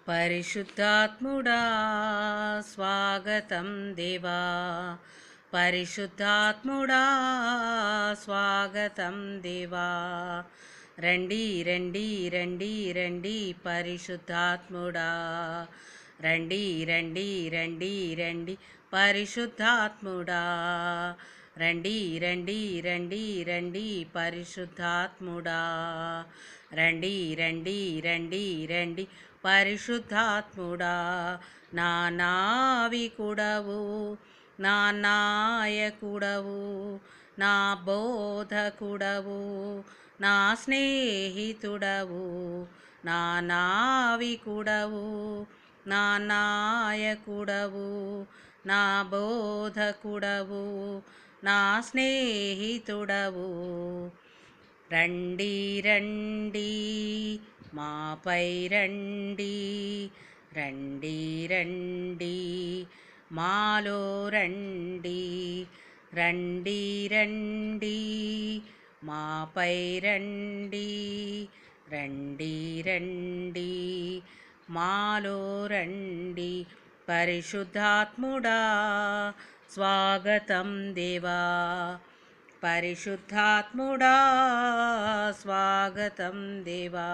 పరిశుద్ధాత్ముడా స్వాగతం దేవా పరిశుద్ధాత్ముడా స్వాగతం దేవా రండి రండి రండి రండి పరిశుద్ధాత్ముడా రండి రండి రండి రండి పరిశుద్ధాత్ముడా రండి రండి రండి రండి పరిశుద్ధాత్ముడా రండి రండి రండి రండి పరిశుద్ధాత్ముడా నా నావికుడవు నా నాయకుడవు నా బోధకుడవు నా స్నేహితుడవు నా నావికుడవు నా నాయకుడవు నా బోధకుడవు నా స్నేహితుడవు రండి రండి మాపై రండి రండి రండి మాలో రండి రండి రండి మాపై రండి రండి రండి మాలో రండి పరిశుద్ధాత్ముడా స్వాగతం దేవా పరిశుద్ధాత్ముడా స్వాగతం దేవా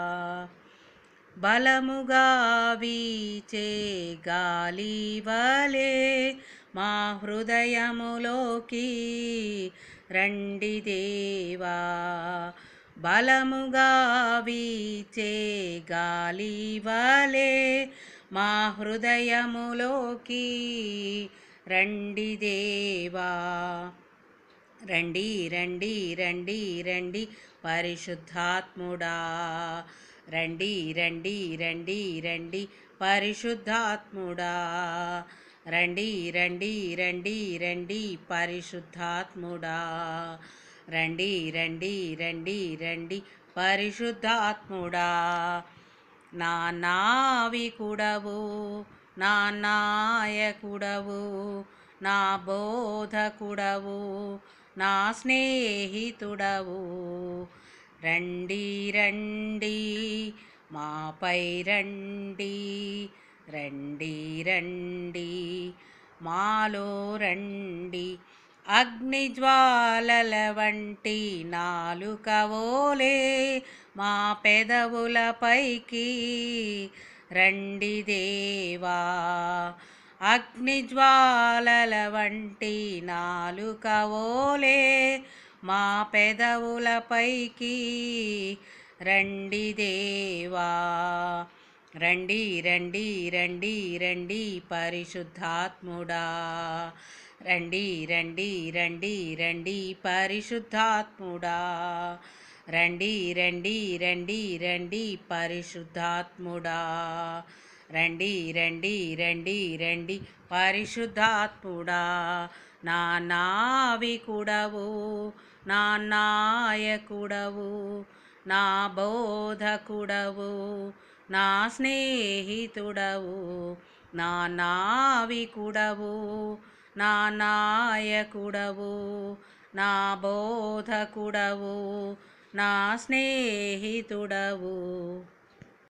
బలముగా వీచే గాలి వలే మా హృదయములోకి రండి దేవా బలముగా వీచే గాలి వలే మా హృదయములోకి రండి దేవా రండి రండి రండి రండి పరిశుద్ధాత్ముడా రండి రండి రండి రండి పరిశుద్ధాత్ముడా రండి రండి రండి రండి పరిశుద్ధాత్ముడా రండి రండి రండి రండి పరిశుద్ధాత్ముడా నా నావికుడవు నా నాయకుడవు నా బోధకుడవు నా స్నేహితుడవు రండి రండి మాపై రండి రండి రండి మాలో రండి అగ్నిజ్వాలల వంటి నాలుకవోలే మా పెదవులపైకి రండి దేవా అగ్నిజ్వాలల వంటి నాలుకవోలే మా పెదవులపైకి రండి దేవా రండి రండి రండి రండి పరిశుద్ధాత్ముడా రండి రండి రండి రండి పరిశుద్ధాత్ముడా రండి రండి రండి రండి పరిశుద్ధాత్ముడా రండి రండి రండి రండి పరిశుద్ధాత్ముడా నా నావికుడవు నా నాయకుడవు నా బోధకుడవు నా స్నేహితుడవు నా నావికుడవు నా నాయకుడవు నా బోధకుడవు నా స్నేహితుడవు